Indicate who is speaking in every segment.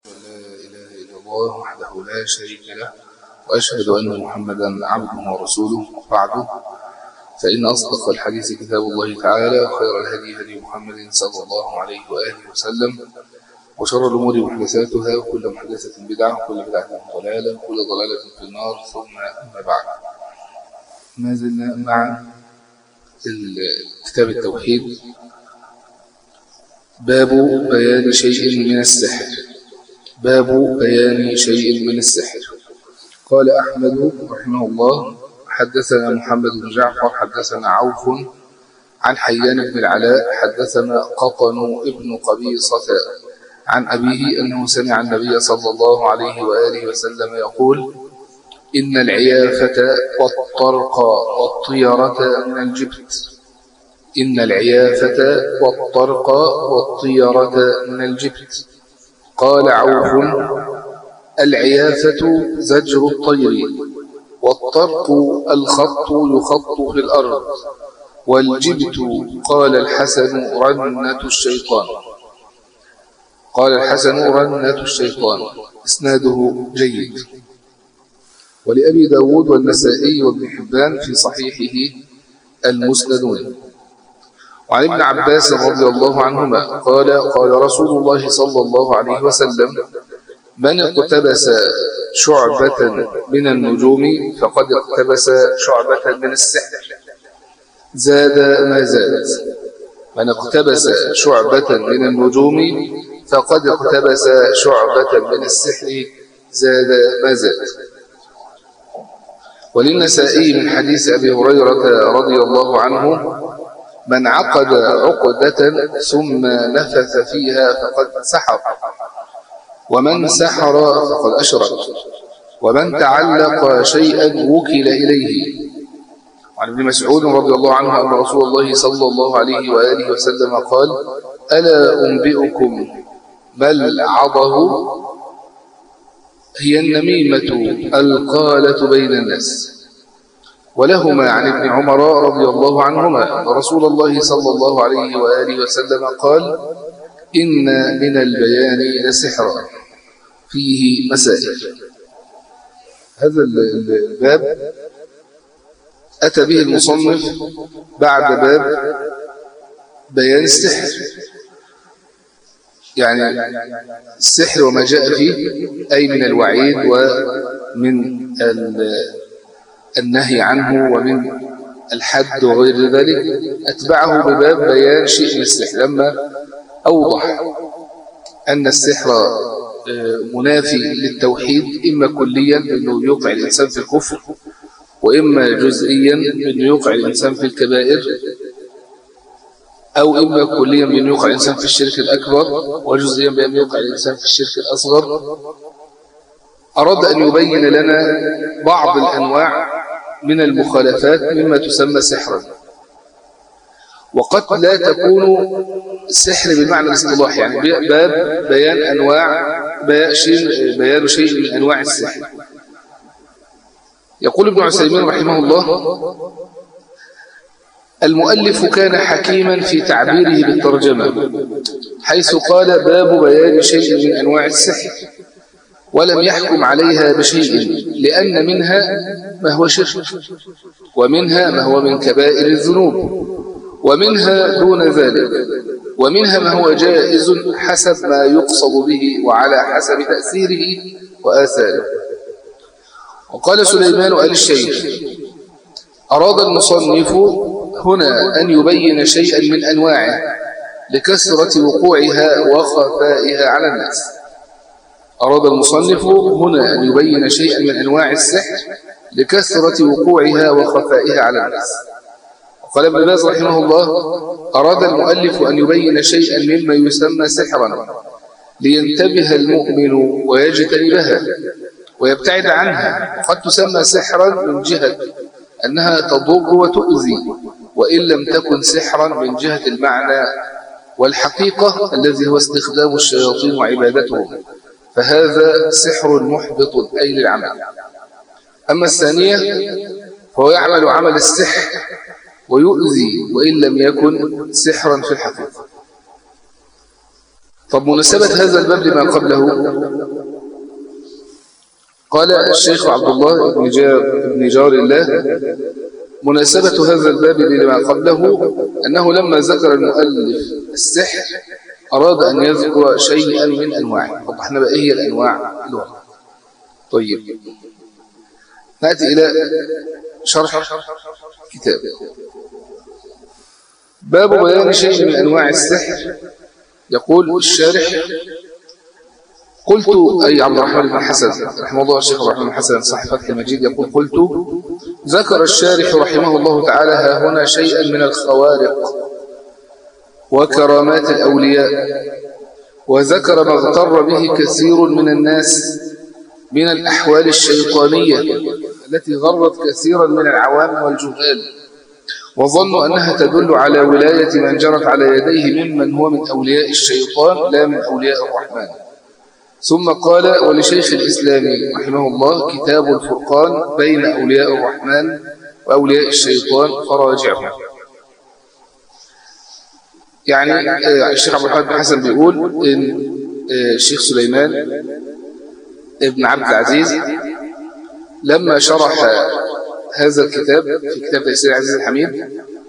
Speaker 1: لا إله إلا الله وحده لا شريك له وأشهد أن محمدا عبده ورسوله بعده فإن أصدق الحديث كتاب الله تعالى وخير الهدي هدي محمد صلى الله عليه وآله وسلم وشر الأمور محدثاتها وكل محدثة بدعة وكل بدعة ضلالة وكل ضلالة في النار ثم أما بعد ما زلنا مع كتاب التوحيد باب بيان شيء من السحر باب بيان شيء من السحر قال أحمد رحمه الله حدثنا محمد بن جعفر حدثنا عوف عن حيان بن العلاء حدثنا قطن ابن قبيصة عن أبيه أنه سمع النبي صلى الله عليه وآله وسلم يقول إن العيافة والطرق والطيرة من الجبت إن العيافة والطرق والطيرة من الجبت قال عوف العيافة زجر الطير والطرق الخط يخط في الأرض والجبت قال الحسن رنة الشيطان قال الحسن رنة الشيطان اسناده جيد ولأبي داود والنسائي وابن حبان في صحيحه المسندون وعن ابن عباس رضي الله عنهما قال قال رسول الله صلى الله عليه وسلم من اقتبس شعبة من النجوم فقد اقتبس شعبة من السحر زاد ما زاد من اقتبس شعبة من النجوم فقد اقتبس شعبة من السحر زاد ما زاد وللنسائي من حديث أبي هريرة رضي الله عنه من عقد عقدة ثم نفث فيها فقد سحر ومن سحر فقد أشرك ومن تعلق شيئا وكل إليه وعن ابن مسعود رضي الله عنه أن رسول الله صلى الله عليه وآله وسلم قال ألا أنبئكم بل عضه هي النميمة القالة بين الناس ولهما عن ابن عمر رضي الله عنهما أن رسول الله صلى الله عليه وآله وسلم قال إن من البيان لسحرا فيه مسائل هذا الباب أتى به المصنف بعد باب بيان السحر يعني السحر وما جاء فيه أي من الوعيد ومن النهي عنه ومن الحد وغير ذلك أتبعه بباب بيان شيء من السحر لما أوضح أن السحر منافي للتوحيد إما كليا أنه يوقع الإنسان في الكفر وإما جزئيا أنه يوقع الإنسان في الكبائر أو إما كليا بأن يوقع الإنسان في الشرك الأكبر وجزئيا بأن يوقع الإنسان في الشرك الأصغر أراد أن يبين لنا بعض الأنواع من المخالفات مما تسمى سحرا وقد لا تكون السحر بالمعنى الاصطلاحي يعني باب بيان أنواع بيان شيء من أنواع السحر يقول ابن عثيمين رحمه الله المؤلف كان حكيما في تعبيره بالترجمة حيث قال باب بيان شيء من أنواع السحر ولم يحكم عليها بشيء لأن منها ما هو شرك ومنها ما هو من كبائر الذنوب ومنها دون ذلك ومنها ما هو جائز حسب ما يقصد به وعلى حسب تأثيره وآثاره وقال سليمان آل الشيخ أراد المصنف هنا أن يبين شيئا من أنواعه لكثرة وقوعها وخفائها على الناس أراد المصنف هنا أن يبين شيئا من أنواع السحر لكثرة وقوعها وخفائها على الناس قال ابن باز رحمه الله أراد المؤلف أن يبين شيئا مما يسمى سحرا لينتبه المؤمن ويجتنبها ويبتعد عنها قد تسمى سحرا من جهة أنها تضر وتؤذي وإن لم تكن سحرا من جهة المعنى والحقيقة الذي هو استخدام الشياطين وعبادتهم فهذا سحر محبط أي للعمل أما الثانية فهو يعمل عمل السحر ويؤذي وإن لم يكن سحرا في الحقيقة طب مناسبة هذا الباب لما قبله قال الشيخ عبد الله بن جار, بن جار الله مناسبة هذا الباب لما قبله أنه لما ذكر المؤلف السحر أراد أن يذكر شيئا من أنواعه وضحنا بقى إيه هي الأنواع اللغة طيب نأتي إلى شرح كتاب باب بيان شيء من أنواع السحر يقول الشارح قلت أي عبد الرحمن بن حسن رحمه الله الشيخ عبد الرحمن بن حسن صاحب فتح المجيد يقول قلت ذكر الشارح رحمه الله تعالى ها هنا شيئا من الخوارق وكرامات الأولياء وذكر ما اغتر به كثير من الناس من الأحوال الشيطانية التي غرت كثيرا من العوام والجهال وظنوا أنها تدل على ولاية من جرت على يديه ممن هو من أولياء الشيطان لا من أولياء الرحمن ثم قال ولشيخ الإسلام رحمه الله كتاب الفرقان بين أولياء الرحمن وأولياء الشيطان فراجعه يعني آه، الشيخ عبد الرحمن بن حسن بيقول إن آه، الشيخ سليمان ابن عبد العزيز لما شرح هذا الكتاب في كتاب تيسير العزيز الحميد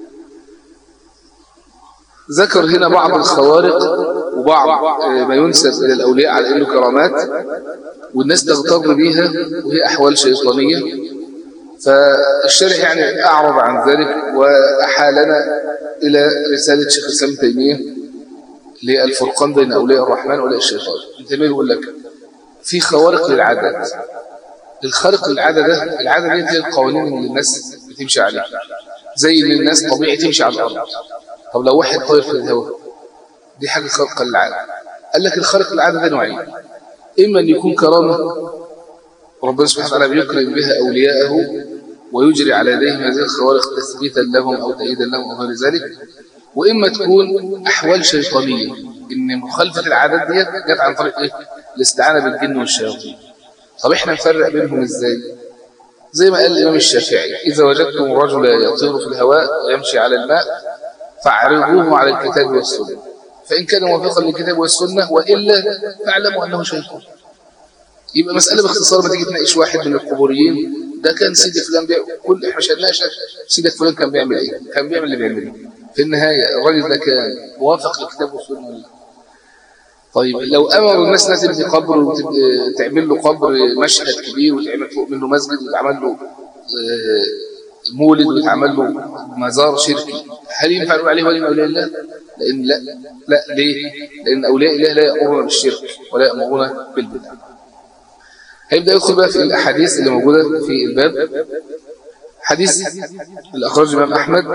Speaker 1: ذكر هنا بعض الخوارق وبعض آه، ما ينسب إلى الأولياء على أنه كرامات والناس تغتر بيها وهي أحوال شيطانية فالشرح يعني أعرض عن ذلك وأحالنا إلى رسالة شيخ الإسلام تيمية للفرقان بين أولياء الرحمن وأولياء الشيطان تيمية يقول لك في خوارق للعادات الخارق للعادة ده العادة دي هي القوانين اللي الناس بتمشي عليها زي اللي الناس طبيعي تمشي على الأرض طب لو واحد طاير في الهواء دي حاجة خارقة للعادة قال لك الخارق للعادة ده نوعين إما أن يكون كرامة وربنا سبحانه وتعالى بيكرم بها أولياءه ويجري على يديهم هذه الخوارق تثبيتا لهم أو تأييدا لهم أو غير ذلك وإما تكون أحوال شيطانية إن مخالفة العادات دي جت عن طريق إيه؟ الاستعانة بالجن والشياطين طب إحنا نفرق بينهم إزاي زي ما قال الإمام الشافعي إذا وجدتم رجلا يطير في الهواء ويمشي على الماء فاعرضوه على الكتاب والسنة فإن كان موافقا للكتاب والسنة وإلا فاعلموا أنه شيطان يبقى مسألة باختصار ما تيجي تناقش واحد من القبوريين ده كان سيدي فلان بيعمل كل احنا شلناش سيدي فلان كان بيعمل ايه كان بيعمل اللي بيعمله في النهاية الراجل ده كان موافق للكتاب والسنة ولا طيب لو امر الناس انها تبني قبر وتعمل له قبر مشهد كبير وتعمل فوق منه مسجد وتعمل له آه، مولد ويتعمل له مزار شركي هل ينفع نقول عليه ولي من اولياء الله؟ لان لا لا ليه؟ لان اولياء الله لا يامرون بالشرك ولا يامرون بالبدع هيبدأ يدخل بقى في الأحاديث اللي موجودة في الباب حديث اللي أخرج الإمام أحمد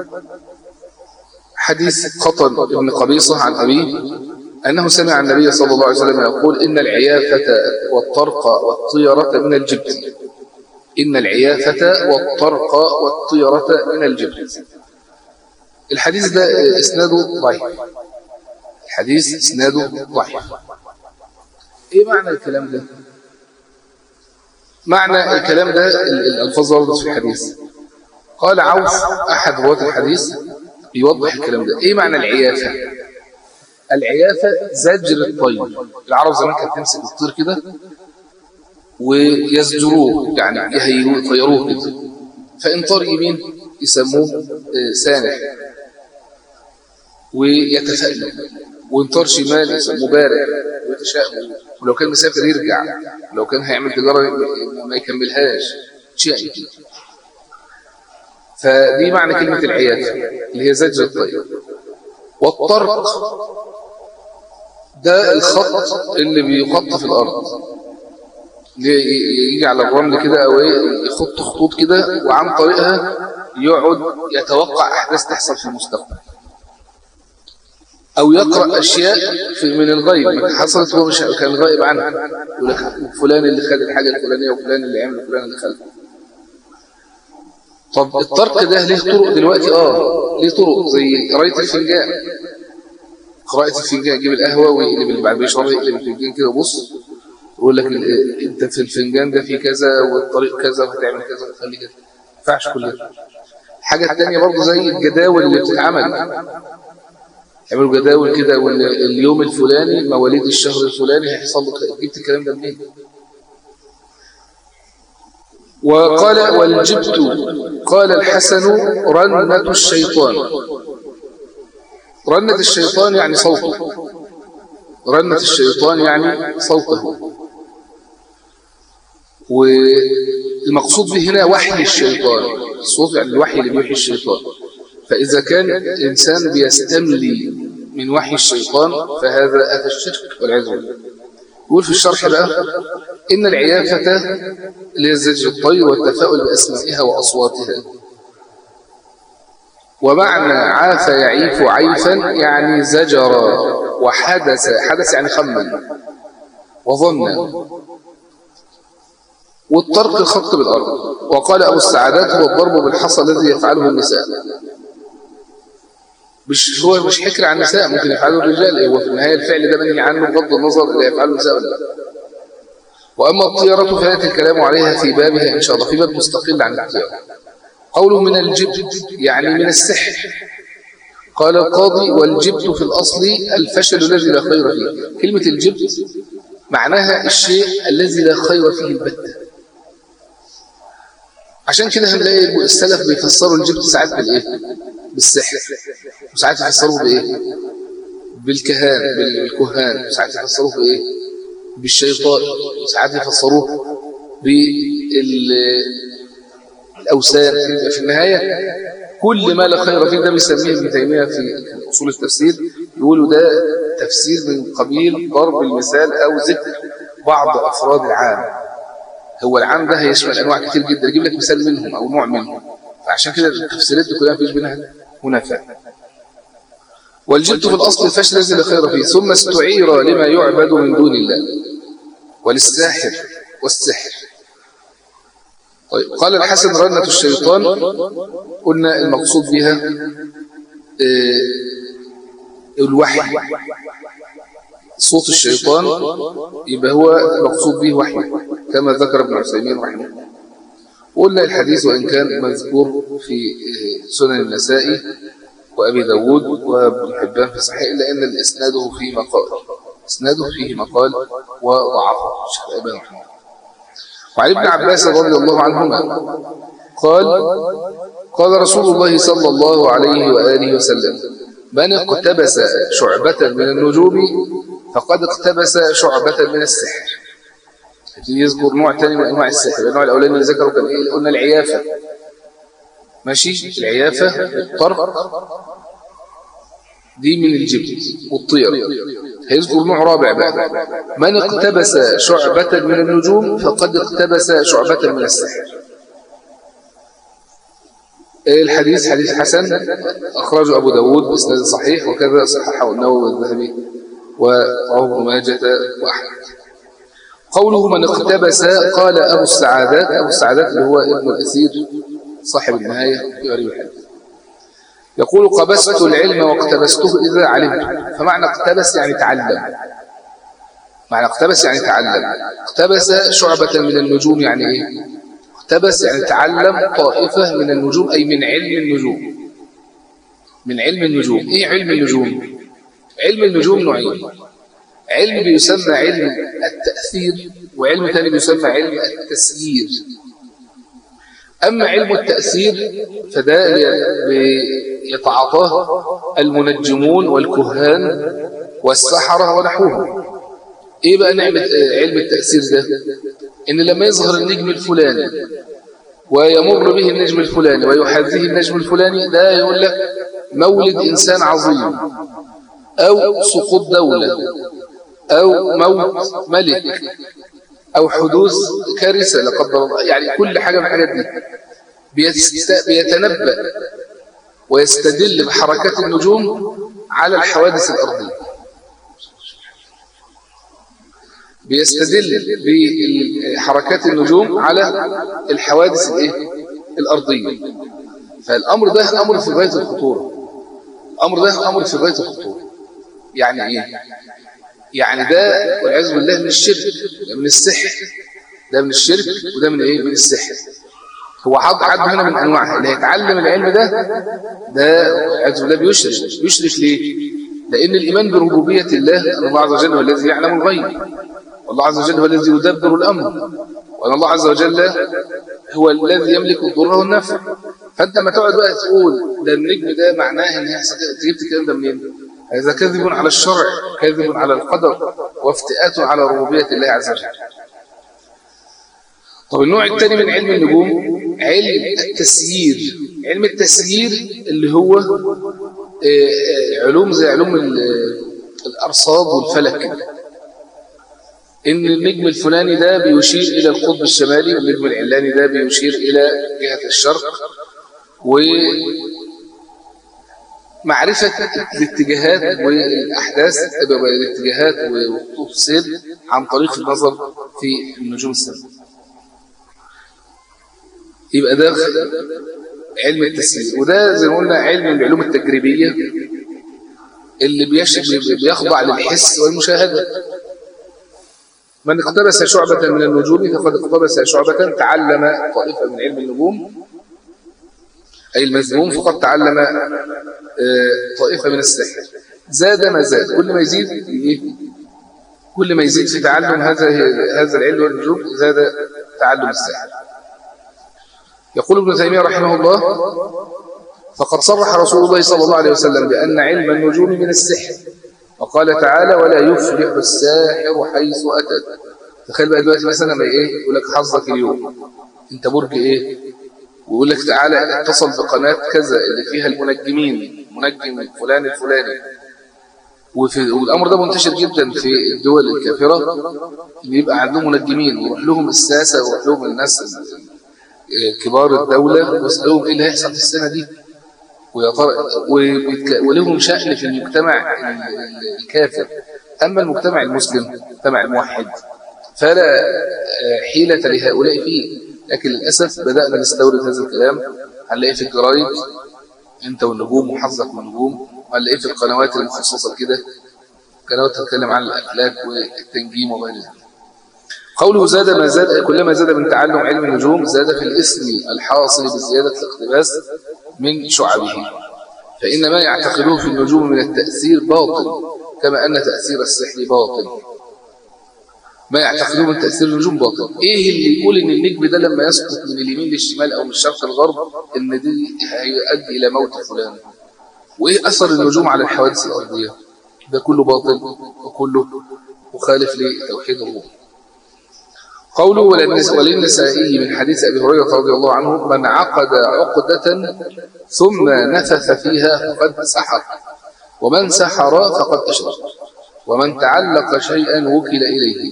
Speaker 1: حديث قطن ابن قبيصة عن أبيه أنه سمع النبي صلى الله عليه وسلم يقول إن العيافة والطرق والطيرة من الجبت إن العيافة والطرق والطيرة من الجبت الحديث ده اسناده ضعيف الحديث اسناده ضعيف ايه معنى الكلام ده معنى الكلام ده الألفاظ وردت في الحديث قال عوف أحد رواة الحديث يوضح الكلام ده إيه معنى العيافة العيافة زجر الطير العرب زمان كانت تمسك الطير كده ويزجروه يعني يهيروه يطيروه كده فإن طار يمين يسموه آه، سانح ويتفأل وإن طار شمال يسموه بارع ويتشاءم ولو كان مسافر يرجع لو كان هيعمل تجارة ما يكملهاش شيء فدي معنى كلمة العيافة اللي هي زجر الطير والطرق ده الخط اللي بيخط في الأرض يجي على الرمل كده أو يخط خطوط كده وعن طريقها يقعد يتوقع أحداث تحصل في المستقبل أو يقرأ أشياء في من الغيب حصلت هو مش كان غائب عنها يقول لك فلان اللي خد الحاجة الفلانية وفلان اللي عمل فلان اللي خلف طب الطرق ده ليه طرق دلوقتي اه ليه طرق زي قراية الفنجان قراءة الفنجان يجيب القهوة ويقلب اللي بعد بيشرب يقلب الفنجان كده بص يقول لك انت في الفنجان ده في كذا والطريق كذا وهتعمل كذا وتخلي كذا ما ينفعش كل ده الحاجة الثانية برضه زي الجداول اللي بتتعمل يعملوا جداول كده واليوم الفلاني مواليد الشهر الفلاني هيحصل له جبت الكلام ده منين وقال والجبت قال الحسن رنة الشيطان رنة الشيطان يعني صوته رنة الشيطان يعني صوته والمقصود به هنا وحي الشيطان الصوت يعني الوحي اللي بيوحي الشيطان فإذا كان إنسان بيستملي من وحي الشيطان فهذا أتى الشرك والعياذ بالله يقول في الشرح بقى إن العيافة اللي هي زج الطير والتفاؤل بأسمائها وأصواتها ومعنى عاف يعيف عيفا يعني زجر وحدث حدث يعني خمن وظن والطرق الخط بالأرض وقال أبو السعادات هو الضرب بالحصى الذي يفعله النساء مش هو مش حكر عن النساء ممكن يفعله الرجال هو في النهاية الفعل ده منهي عنه بغض النظر اللي يفعله النساء ولا لا وأما الطيرة فيأتي الكلام عليها في بابها إن شاء الله في باب مستقل عن الطيرة قوله من الجبت يعني من السحر قال القاضي والجبت في الأصل الفشل الذي لا خير فيه كلمة الجبت معناها الشيء الذي لا خير فيه البتة عشان كده هنلاقي السلف بيفسروا الجبت ساعات بالايه بالسحر وساعات يفسروه بايه بالكهان بالكهان وساعات يفسروه بايه بالشيطان وساعات يفسروه بالاوثان في النهايه كل ما لا خير فيه ده بيسميه ابن تيميه في اصول التفسير يقولوا ده تفسير من قبيل ضرب المثال او ذكر بعض افراد العام هو العام ده هيشمل انواع كتير جدا اجيب لك مثال منهم او نوع منهم فعشان كده التفسيرات دي كلها مفيش بينها منافاه والجبت في الاصل الفشل الذي لا خير فيه ثم استعير لما يعبد من دون الله وللساحر والسحر طيب قال الحسن رنة الشيطان قلنا المقصود بها الوحي صوت الشيطان يبقى هو المقصود به وحي كما ذكر ابن عثيمين رحمه الله قلنا الحديث وإن كان مذكور في سنن النسائي وأبي داود وابن حبان في صحيح إلا أن الإسناده فيه مقال إسناده فيه مقال وضعفه الشيخ أبي رحمه الله وعن ابن عباس رضي الله عنهما قال قال رسول الله صلى الله عليه وآله وسلم من اقتبس شعبة من النجوم فقد اقتبس شعبة من السحر يذكر نوع ثاني من انواع السحر النوع الاولاني اللي ذكره كان ايه قلنا العيافه ماشي العيافه الطرق دي من الجبت والطير هيذكر نوع رابع بقى من اقتبس شعبة من النجوم فقد اقتبس شعبة من السحر الحديث حديث حسن أخرجه أبو داود بإسناد صحيح وكذا صححه النووي والذهبي ورواه ابن ماجه وأحمد قوله من اقتبس قال أبو السعادات أبو السعادات اللي هو ابن الأسير صاحب النهاية في غريب الحديث يقول قبست العلم واقتبسته إذا علمت فمعنى اقتبس يعني تعلم معنى اقتبس يعني تعلم اقتبس شعبة من النجوم يعني ايه اقتبس يعني تعلم طائفة من النجوم أي من علم النجوم من علم النجوم ايه علم النجوم علم النجوم نوعين علم بيسمى علم التأثير وعلم ثاني بيسمى علم التسيير أما علم التأثير فده يتعاطاه المنجمون والكهان والسحرة ونحوهم إيه بقى نعمة علم التأثير ده إن لما يظهر النجم الفلاني ويمر به النجم الفلاني ويحاذيه النجم الفلاني ده يقول لك مولد إنسان عظيم أو سقوط دولة أو موت ملك أو حدوث كارثة لا قدر الله يعني كل حاجة من الحاجات دي بيتنبأ ويستدل بحركات النجوم على الحوادث الأرضية بيستدل بحركات النجوم على الحوادث الايه الأرضية فالأمر ده أمر في غاية الخطورة الأمر ده أمر في غاية الخطورة يعني إيه يعني ده والعياذ بالله من الشرك ده من السحر ده من الشرك وده من ايه من السحر هو حد عد هنا من انواعها اللي هيتعلم العلم ده ده والعياذ بالله بيشرك بيشرك ليه لأن الإيمان بربوبية الله أن الله عز وجل هو الذي يعلم الغيب والله عز وجل هو الذي يدبر الأمر وأن الله عز وجل هو الذي يملك الضر والنفع فأنت ما تقعد بقى تقول ده النجم ده معناه إن هيحصل كده جبت الكلام ده منين؟ هذا كذب على الشرع كذب على القدر وافتئات على ربوبية الله عز وجل طب النوع الثاني من علم النجوم علم التسيير علم التسيير اللي هو علوم زي علوم الأرصاد والفلك إن النجم الفلاني ده بيشير إلى القطب الشمالي والنجم العلاني ده بيشير إلى جهة الشرق ومعرفة الاتجاهات والأحداث الاتجاهات وخطوط السير عن طريق النظر في النجوم السماء يبقى ده علم التسيير وده زي ما قلنا علم من العلوم التجريبية اللي بيخضع للحس والمشاهدة من اقتبس شعبة من النجوم فقد اقتبس شعبة تعلم طائفة من علم النجوم أي المذموم فقد تعلم طائفة من السحر زاد ما زاد كل ما يزيد إيه؟ كل ما يزيد في تعلم هذا هذا العلم والنجوم زاد تعلم السحر يقول ابن تيمية رحمه الله فقد صرح رسول الله صلى الله عليه وسلم بأن علم النجوم من السحر وقال تعالى ولا يفلح الساحر حيث أتى تخيل بقى دلوقتي مثلا لما ايه يقول لك حظك اليوم انت برج ايه ويقول لك تعالى اتصل بقناة كذا اللي فيها المنجمين منجم فلان الفلاني وفي والامر ده منتشر جدا في الدول الكافرة اللي يبقى عندهم منجمين ويروح لهم الساسة ويروح لهم الناس كبار الدولة ويسألوهم ايه اللي هيحصل في السنة دي ويا ترى ولهم شأن في المجتمع الكافر أما المجتمع المسلم المجتمع الموحد فلا حيلة لهؤلاء فيه لكن للأسف بدأنا نستورد هذا الكلام هنلاقيه في الجرايد انت والنجوم وحظك والنجوم هنلاقيه في القنوات المخصصة كده قنوات تتكلم عن الأفلاك والتنجيم وغير ذلك قوله زاد ما زاد كلما زاد من تعلم علم النجوم زاد في الاسم الحاصل بزيادة الاقتباس من شعبه فإن ما يعتقدوه في النجوم من التأثير باطل كما أن تأثير السحر باطل ما يعتقدوه من تأثير النجوم باطل إيه اللي يقول إن النجم ده لما يسقط من اليمين للشمال أو من الشرق للغرب إن دي هيؤدي إلى موت فلان وإيه أثر النجوم على الحوادث الأرضية ده كله باطل وكله مخالف لتوحيد الله قوله وللنسائي من حديث أبي هريرة رضي الله عنه من عقد عقدة ثم نفث فيها فقد سحر ومن سحر فقد أشرك ومن تعلق شيئا وكل إليه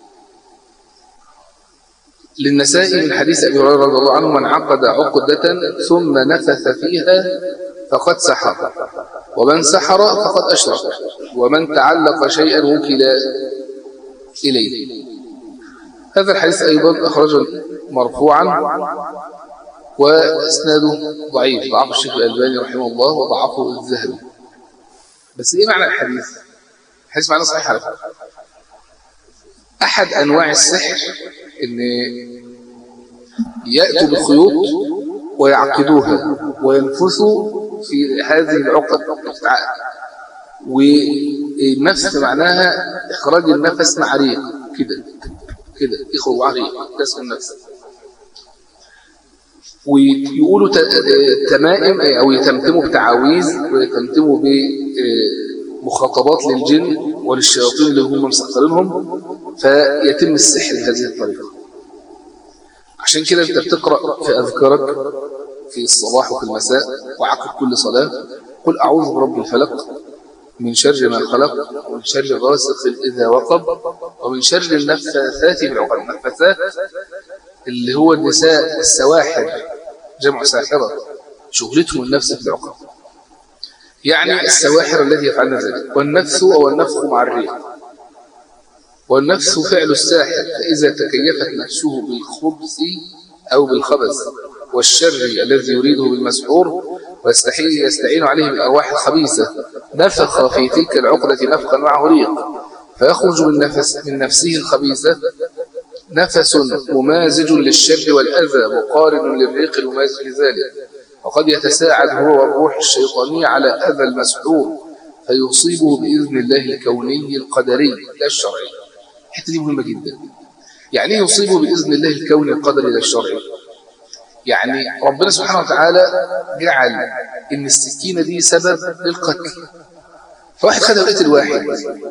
Speaker 1: للنسائي من حديث أبي هريرة رضي الله عنه من عقد عقدة ثم نفث فيها فقد سحر ومن سحر فقد أشرك ومن تعلق شيئا وكل إليه هذا الحديث أيضا أخرجه مرفوعا وإسناده ضعيف ضعف الشيخ الألباني رحمه الله وضعفه الذهبي بس إيه معنى الحديث؟ الحديث معنى صحيح على فكرة أحد أنواع السحر إن يأتوا بالخيوط ويعقدوها وينفثوا في هذه العقد والنفس معناها إخراج النفس مع ريق كده كده يخرج عريق ده اسمه النفس ويقولوا تمائم أو يتمتموا بتعاويذ ويتمتموا بمخاطبات للجن وللشياطين اللي هم مسخرينهم فيتم السحر بهذه الطريقة عشان كده انت بتقرأ في أذكارك في الصباح وفي المساء وعقب كل صلاة قل أعوذ برب الفلق من شر ما خلق ومن شر غاسق إذا وقب ومن شر النفاثات في العقد النفاثات اللي هو النساء السواحر جمع ساحرة شغلتهم النفس في العقد يعني السواحر الذي يفعلن ذلك والنفس أو النفخ مع الريح والنفس فعل الساحر فإذا تكيفت نفسه بالخبث أو بالخبث والشر الذي يريده بالمسحور ويستحيل يستعين عليه بالأرواح الخبيثة نفخ في تلك العقدة نفخا معه ريق فيخرج من, نفس من نفسه الخبيثة نفس ممازج للشر والأذى مقارن للريق الممازج لذلك وقد يتساعد هو والروح الشيطانية على أذى المسحور فيصيبه بإذن الله الكوني القدري لا الشرعي الحته دي مهمة جدا يعني ايه يصيبه بإذن الله الكوني القدري لا الشرعي يعني ربنا سبحانه وتعالى جعل ان السكينة دي سبب للقتل فواحد خدها وقتل واحد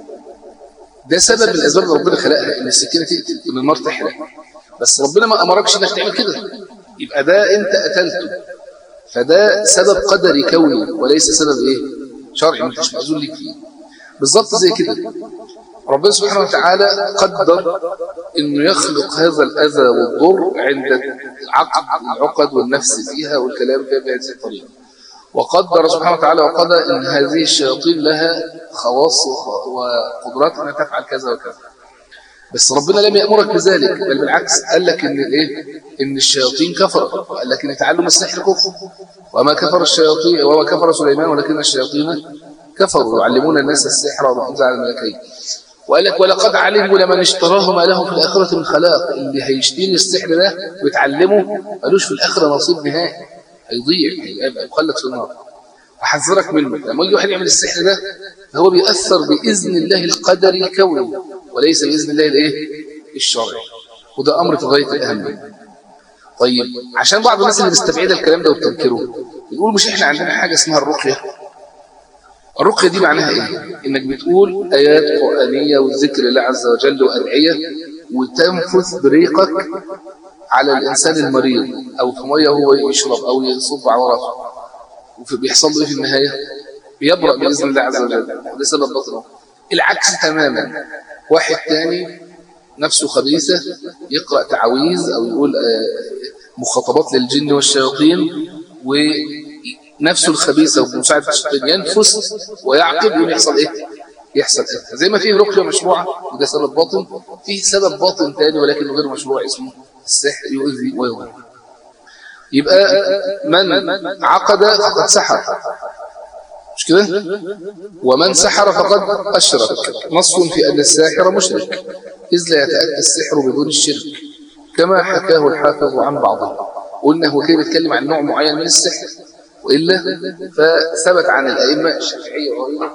Speaker 1: ده سبب من الأسباب اللي ربنا خلقها ان السكينة تقتل ان النار تحرق بس ربنا ما أمركش انك تعمل كده يبقى ده انت قتلته فده سبب قدري كوني وليس سبب ايه شرعي انت مش مأذون ليك فيه بالظبط زي كده ربنا سبحانه وتعالى قدر انه يخلق هذا الاذى والضر عند العقد العقد والنفس فيها والكلام فيها بهذه الطريقه وقدر سبحانه وتعالى وقضى ان هذه الشياطين لها خواص وقدرات انها تفعل كذا وكذا بس ربنا لم يأمرك بذلك بل بالعكس قال لك ان الايه ان الشياطين كفروا وقال لك ان تعلم السحر كفر وما كفر الشياطين وما كفر سليمان ولكن الشياطين كفروا يعلمون الناس السحر وما انزل على الملكين وقال لك ولقد علموا لمن اشتراه ما له في الآخرة من خلاق اللي هيشتري السحر ده ويتعلمه ملوش في الآخرة نصيب نهائي هيضيع هيبقى مخلد في النار أحذرك منه لما يجي واحد يعمل السحر ده فهو بيأثر بإذن الله القدري الكوني وليس بإذن الله الايه الشرعي وده أمر في غاية الأهمية طيب عشان بعض الناس اللي بيستبعد الكلام ده وبتنكره بيقول مش احنا عندنا حاجة اسمها الرقية الرقية دي معناها ايه انك بتقول ايات قرآنية والذكر لله عز وجل وأدعية وتنفث بريقك على الإنسان المريض أو في مية هو يشرب أو يصب على راسه وبيحصل له في النهاية بيبرأ بإذن الله عز وجل وده سبب بطنه العكس تماما واحد تاني نفسه خبيثة يقرأ تعويذ أو يقول مخاطبات للجن والشياطين ونفسه الخبيثة ومساعدة الشيطان ينفس ويعقب يقوم يحصل إيه؟ يحصل إيه؟ زي ما فيه رقية مشروعة وده سبب باطن فيه سبب باطن تاني ولكن غير مشروع اسمه السحر يؤذي ويضر يبقى من عقد فقد سحر مش كده ومن سحر فقد أشرك نص في أن الساحر مشرك إذ لا يتأتى السحر بدون الشرك كما حكاه الحافظ عن بعضه قلنا هو كده بيتكلم عن نوع معين من السحر وإلا فثبت عن الأئمة الشافعية وغيره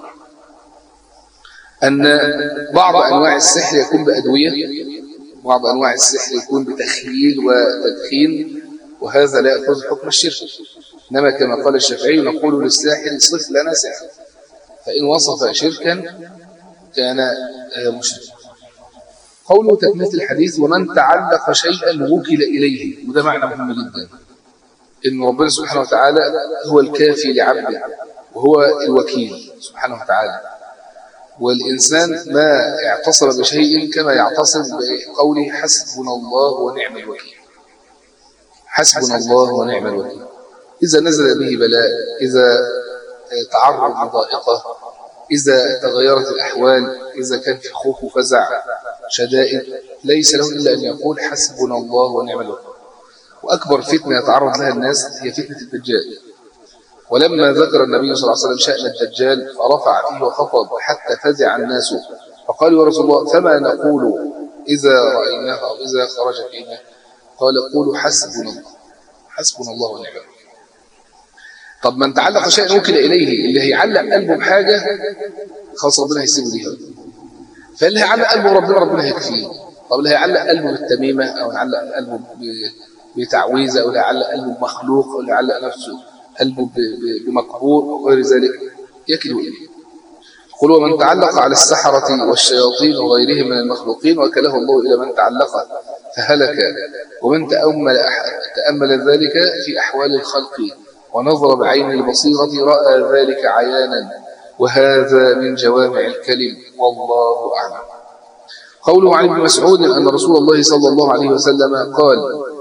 Speaker 1: أن بعض أنواع السحر يكون بأدوية بعض أنواع السحر يكون بتخييل وتدخين وهذا لا يأخذ حكم الشرك إنما كما قال الشافعي نقول للساحر صف لنا سحر فإن وصف شركا كان مشركا قوله تكملة الحديث ومن تعلق شيئا وكل إليه وده معنى مهم جدا إن ربنا سبحانه وتعالى هو الكافي لعبده وهو الوكيل سبحانه وتعالى والإنسان ما اعتصم بشيء كما يعتصم بقوله حسبنا الله ونعم الوكيل حسبنا الله ونعم الوكيل إذا نزل به بلاء إذا تعرض لضائقة إذا تغيرت الأحوال إذا كان في خوف وفزع شدائد ليس له إلا أن يقول حسبنا الله ونعم الوكيل وأكبر فتنة يتعرض لها الناس هي فتنة الدجال ولما ذكر النبي صلى الله عليه وسلم شأن الدجال فرفع فيه وخفض حتى فزع الناس فقالوا يا رسول الله فما نقول إذا رأيناه أو إذا خرج فينا قال قولوا حسبنا الله حسبنا الله ونعم الوكيل طب من تعلق شيئا وكل إليه اللي هيعلق قلبه بحاجة خلاص ربنا هيسيبه ليها فاللي هيعلق قلبه ربنا ربنا هيكفيه طب اللي هيعلق قلبه بالتميمة أو يعلق قلبه بتعويذة أو يعلق قلبه بمخلوق أو يعلق نفسه قلبه بمقبور وغير ذلك يكله إليه قل ومن تعلق على السحرة والشياطين وغيرهم من المخلوقين وكله الله إلى من تعلق فهلك ومن تأمل, تأمل ذلك في أحوال الخلق ونظر بعين البصيرة رأى ذلك عيانا وهذا من جوامع الكلم والله أعلم قوله عن ابن مسعود أن رسول الله صلى الله عليه وسلم قال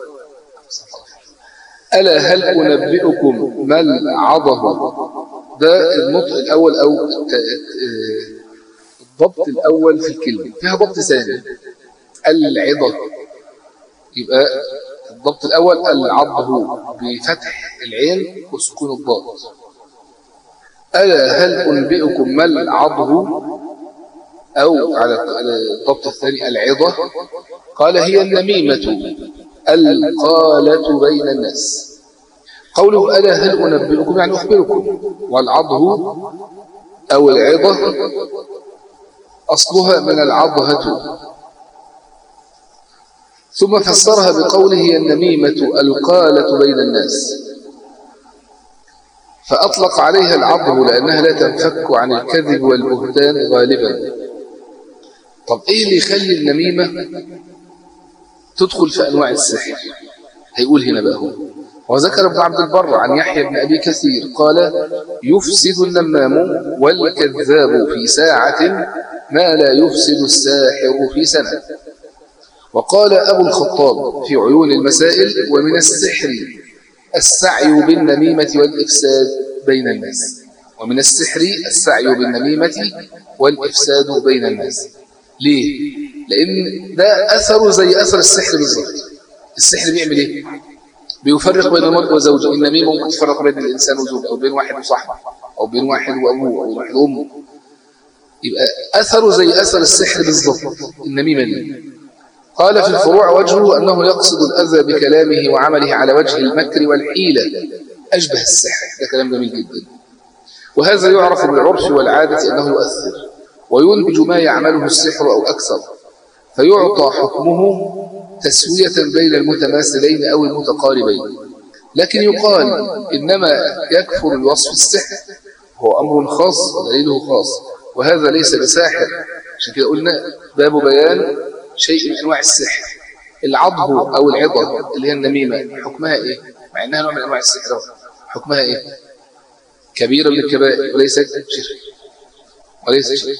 Speaker 1: ألا هل أنبئكم ما العضه ده النطق الأول أو الضبط الأول في الكلمة فيها ضبط ثاني العضة يبقى الضبط الأول العضه بفتح العين وسكون الضاد ألا هل أنبئكم ما العضه أو على الضبط الثاني العضة قال هي النميمة القالة بين الناس قوله ألا هل أنبئكم يعني أخبركم والعضه أو العظة أصلها من العضهة ثم فسرها بقوله هي النميمة القالة بين الناس فأطلق عليها العضه لأنها لا تنفك عن الكذب والبهتان غالبا طب إيه اللي يخلي النميمة تدخل في أنواع السحر هيقول هنا بقى هو وذكر ابن عبد البر عن يحيى بن أبي كثير قال يفسد النمام والكذاب في ساعة ما لا يفسد الساحر في سنة وقال أبو الخطاب في عيون المسائل ومن السحر السعي بالنميمة والإفساد بين الناس ومن السحر السعي بالنميمة والإفساد بين الناس ليه؟ لأن ده أثره زي أثر السحر بالظبط السحر بيعمل إيه؟ بيفرق بين المرء وزوجه النميمة ممكن تفرق بين الإنسان وزوجه أو بين واحد وصاحبه أو بين واحد وأبوه أو واحد وأمه يبقى أثره زي أثر السحر بالظبط النميمة دي قال في الفروع وجهه أنه يقصد الأذى بكلامه وعمله على وجه المكر والحيلة أشبه السحر ده كلام جميل جدا وهذا يعرف بالعرف والعادة أنه يؤثر وينتج ما يعمله السحر أو أكثر فيعطى حكمه تسوية بين المتماثلين أو المتقاربين لكن يقال إنما يكفر الوصف السحر هو أمر خاص ودليله خاص وهذا ليس بساحر عشان كده قلنا باب بيان شيء من أنواع السحر العضب أو العضة اللي هي النميمة حكمها إيه؟ مع إنها نوع من أنواع السحر حكمها إيه؟ كبيرة من الكبائر وليس شرك وليس شرك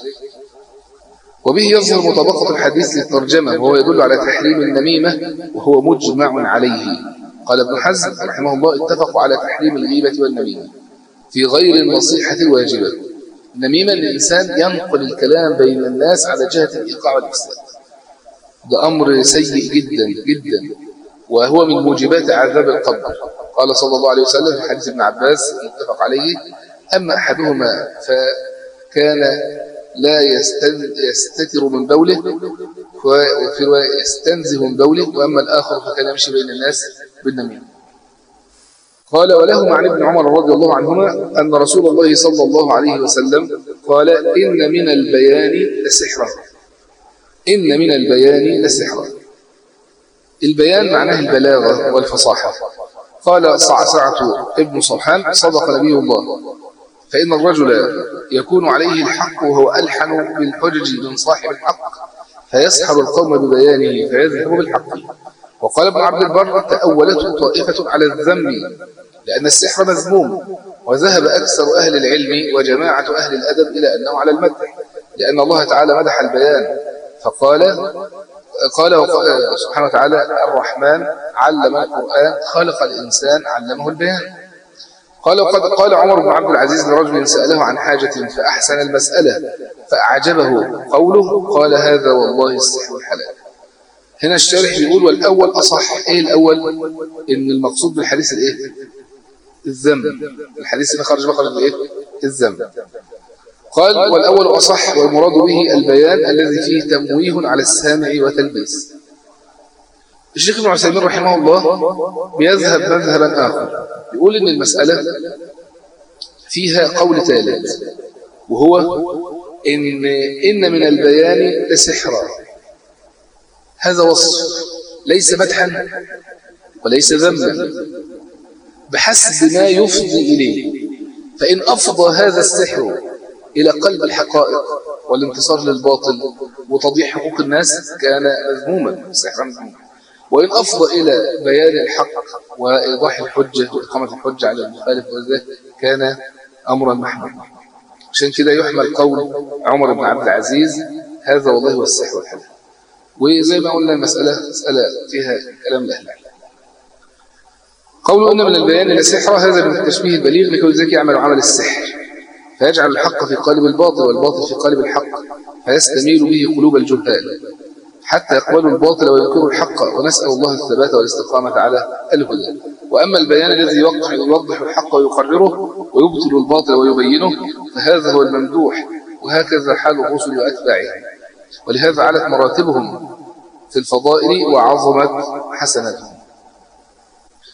Speaker 1: وبه يظهر مطابقة الحديث للترجمة وهو يدل على تحريم النميمة وهو مجمع عليه قال ابن حزم رحمه الله اتفقوا على تحريم الغيبة والنميمة في غير النصيحة الواجبة النميمة أن الإنسان ينقل الكلام بين الناس على جهة الإيقاع والإفساد ده أمر سيء جدا جدا وهو من موجبات عذاب القبر قال صلى الله عليه وسلم في حديث ابن عباس المتفق عليه أما أحدهما فكان لا يستتر من بوله وفي رواية يستنزه من بوله وأما الآخر فكان يمشي بين الناس بالنميمة قال ولهم عن ابن عمر رضي الله عنهما أن رسول الله صلى الله عليه وسلم قال إن من البيان لسحرا إن من البيان لسحرا البيان معناه البلاغة والفصاحة قال صعصعة ابن صرحان صدق نبي الله فإن الرجل يكون عليه الحق وهو ألحن بالحجج من صاحب الحق فيسحر القوم ببيانه فيذهب بالحق وقال ابن عبد البر تأولته طائفة على الذم لأن السحر مذموم وذهب أكثر أهل العلم وجماعة أهل الأدب إلى أنه على المدح لأن الله تعالى مدح البيان فقال قال سبحانه وتعالى الرحمن علم القرآن خلق الإنسان علمه البيان قال وقد قال عمر بن عبد العزيز لرجل سأله عن حاجة فأحسن المسألة فأعجبه قوله قال هذا والله السحر الحلال هنا الشارح بيقول والأول أصح إيه الأول إن المقصود بالحديث الإيه الذنب الحديث اللي خرج بخرج الإيه الذنب قال والأول أصح والمراد به البيان الذي فيه تمويه على السامع وتلبيس الشيخ ابن عثيمين رحمه الله بيذهب مذهبا آخر يقول إن المسألة فيها قول ثالث وهو إن, إن من البيان لسحرا هذا وصف ليس مدحا وليس ذما بحسب ما يفضي إليه فإن أفضى هذا السحر إلى قلب الحقائق والانتصار للباطل وتضييع حقوق الناس كان مذموما سحرا مذموما وإن أفضى إلى بيان الحق وإيضاح الحجة وإقامة الحجة على المخالف وذلك كان أمرا محمودا عشان كده يحمل قول عمر بن عبد العزيز هذا والله هو السحر والحلال وزي ما قلنا المسألة مسألة فيها كلام الأهل قول أن من البيان لسحر هذا من التشبيه البليغ لكل ذلك يعمل عمل السحر فيجعل الحق في قالب الباطل والباطل في قالب الحق فيستميل به قلوب الجهال حتى يقبلوا الباطل وينكروا الحق ونسأل الله الثبات والاستقامة على الهدى وأما البيان الذي يوضح, يوضح الحق ويقرره ويبطل الباطل ويبينه فهذا هو الممدوح وهكذا حال الرسل وأتباعهم ولهذا علت مراتبهم في الفضائل وعظمت حسناتهم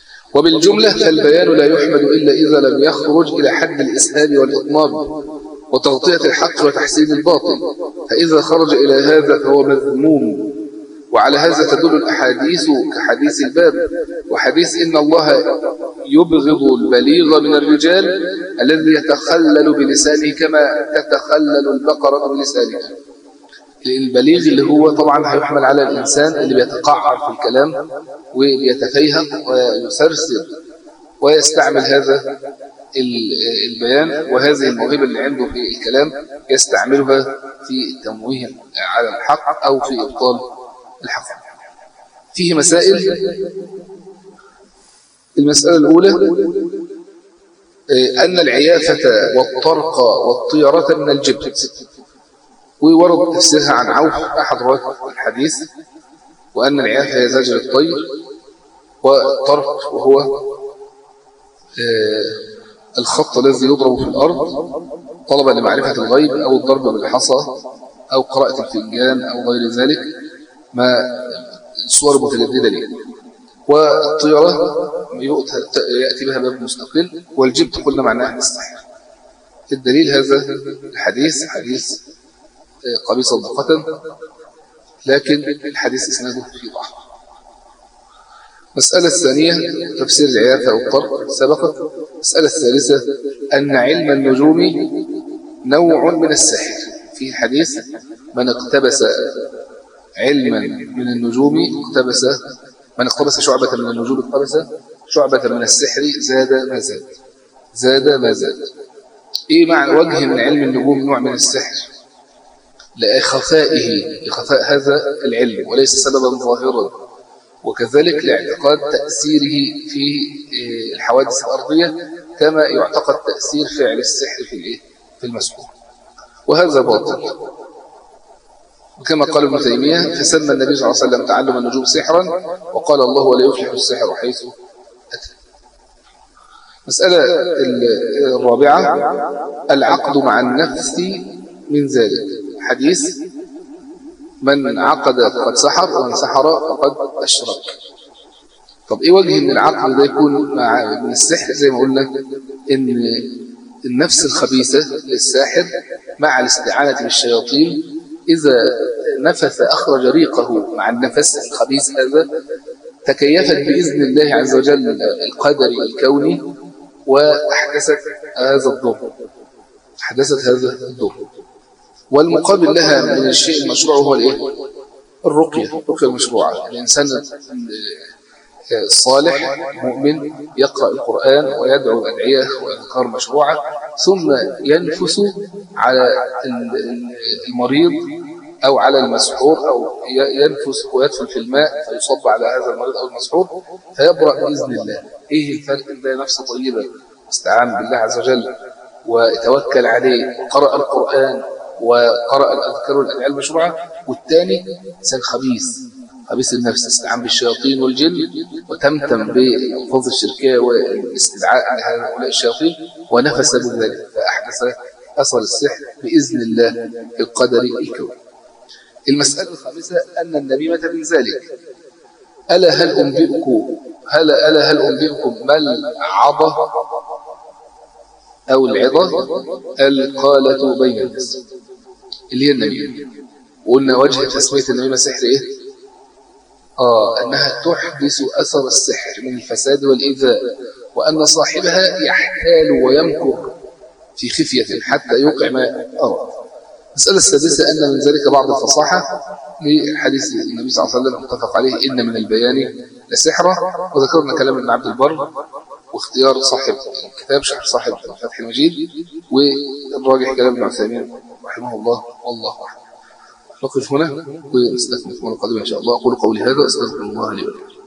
Speaker 1: وبالجملة فالبيان لا يحمد إلا إذا لم يخرج إلى حد الإسهاب والإطناب وتغطية الحق وتحسين الباطل فإذا خرج إلى هذا فهو مذموم وعلى هذا تدل الأحاديث كحديث الباب وحديث إن الله يبغض البليغ من الرجال الذي يتخلل بلسانه كما تتخلل البقرة بلسانها البليغ اللي هو طبعا هيحمل على الإنسان اللي بيتقعر في الكلام ويتفيهق ويسرسل ويستعمل هذا البيان وهذه الموهبة اللي عنده في الكلام يستعملها في التمويه على الحق أو في إبطال الحق فيه مسائل المسألة الأولى آه، أن العيافة والطرق والطيرة من الجبت وورد تفسيرها عن عوف أحد رواة الحديث وأن العيافة هي زجر الطير والطرق وهو آه، الخط الذي يضرب في الأرض طلبا لمعرفة الغيب أو الضرب بالحصى أو قراءة الفنجان أو غير ذلك ما صور متجددة ليه والطيرة يأتي بها باب مستقل والجبت قلنا معناها السحر الدليل هذا الحديث حديث قبيصة ضقة لكن الحديث إسناده في ضعف مسألة الثانية تفسير العيافة والطرق سبقت المسألة الثالثة أن علم النجوم نوع من السحر في حديث من اقتبس علما من النجوم اقتبس من اقتبس شعبة من النجوم اقتبس شعبة من السحر زاد ما زاد زاد ما زاد ايه معنى وجه من علم النجوم نوع من السحر لخفائه لخفاء هذا العلم وليس سببا ظاهرا وكذلك لاعتقاد تأثيره في آه، الحوادث الأرضية كما يعتقد تأثير فعل السحر في في المسحور وهذا باطل وكما قال ابن تيمية فسمى النبي صلى الله عليه وسلم تعلم النجوم سحرا وقال الله ولا يفلح السحر حيث أتى مسألة الرابعة العقد مع النفس من ذلك حديث من عقد فقد سحر ومن سحر فقد أشرك طب ايه وجه ان العقد ده يكون مع من السحر زي ما قلنا ان النفس الخبيثة للساحر مع الاستعانة بالشياطين إذا نفث أخرج ريقه مع النفس الخبيث هذا تكيفت بإذن الله عز وجل القدر الكوني وأحدثت هذا الضر أحدثت هذا الضر والمقابل لها من الشيء المشروع هو الإيه؟ الرقية الرقية المشروعة الإنسان الصالح مؤمن يقرأ القرآن ويدعو أدعية وأذكار مشروعة ثم ينفس على المريض أو على المسحور أو ينفس ويدفن في الماء فيصب على هذا المريض أو المسحور فيبرأ بإذن الله إيه الفرق بين نفس طيبة استعان بالله عز وجل وتوكل عليه وقرأ القرآن وقرأ الأذكار والأدعية المشروعة والثاني إنسان خبيث خبيث النفس استعان بالشياطين والجن وتمتم بالألفاظ الشركية والاستدعاء على هؤلاء الشياطين ونفس بذلك فأحدث أثر السحر بإذن الله في القدر الكوني المسألة الخامسة أن النبي متى من ذلك ألا هل أنبئكم هل ألا هل أنبئكم ما العضة أو العضة القالة بين الناس اللي هي النبي وقلنا وجه تسمية النبي سحر إيه آه أنها تحدث أثر السحر من الفساد والإيذاء وأن صاحبها يحتال ويمكر في خفية حتى يوقع ما أرى المسألة السادسة أن من ذلك بعض الفصاحة لحديث النبي صلى الله عليه وسلم اتفق عليه إن من البيان لسحرة وذكرنا كلام ابن عبد البر واختيار صاحب الكتاب شرح صاحب فتح المجيد والراجح كلام ابن عثيمين رحمه الله والله أعلم نقف هنا ونستكمل المرة القادمة إن شاء الله أقول قولي هذا أستغفر الله لي ولكم